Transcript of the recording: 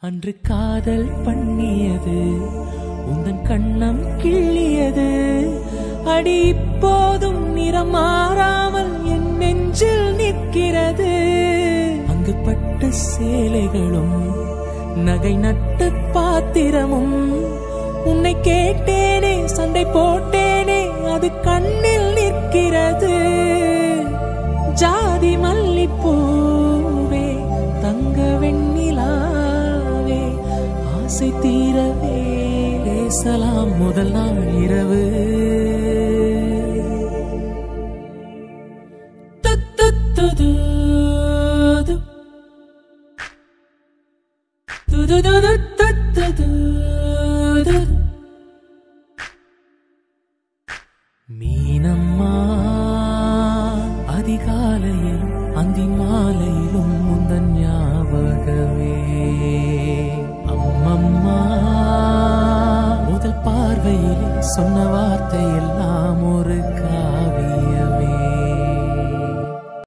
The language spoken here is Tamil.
அன்று காதல் பண்ணியது உந்தன் கண்ணம் கிள்ளியது அடி இப்போதும் நிறம் மாறாமல் என் நெஞ்சில் நிற்கிறது அங்கு பட்ட சேலைகளும் நகை நட்டு பாத்திரமும் உன்னை கேட்டேனே சண்டை போட்டேனே அது கண்ணில் நிற்கிறது ஜாதி மல்லிப்பூவே தங்க வெண்ணிலாவே ஆசை தீரவே பேசலாம் முதல் நாள் இரவு துத்துத்துது. துதுதுதுதுதுதுது. மீனம்மா அதிகாலையில் அந்தி மாலையிலும் முந்தன் ஞாபகமே அம்மம்மா முதல் பார்வையில் சொன்ன வார்த்தை எல்லாம் ஒரு கா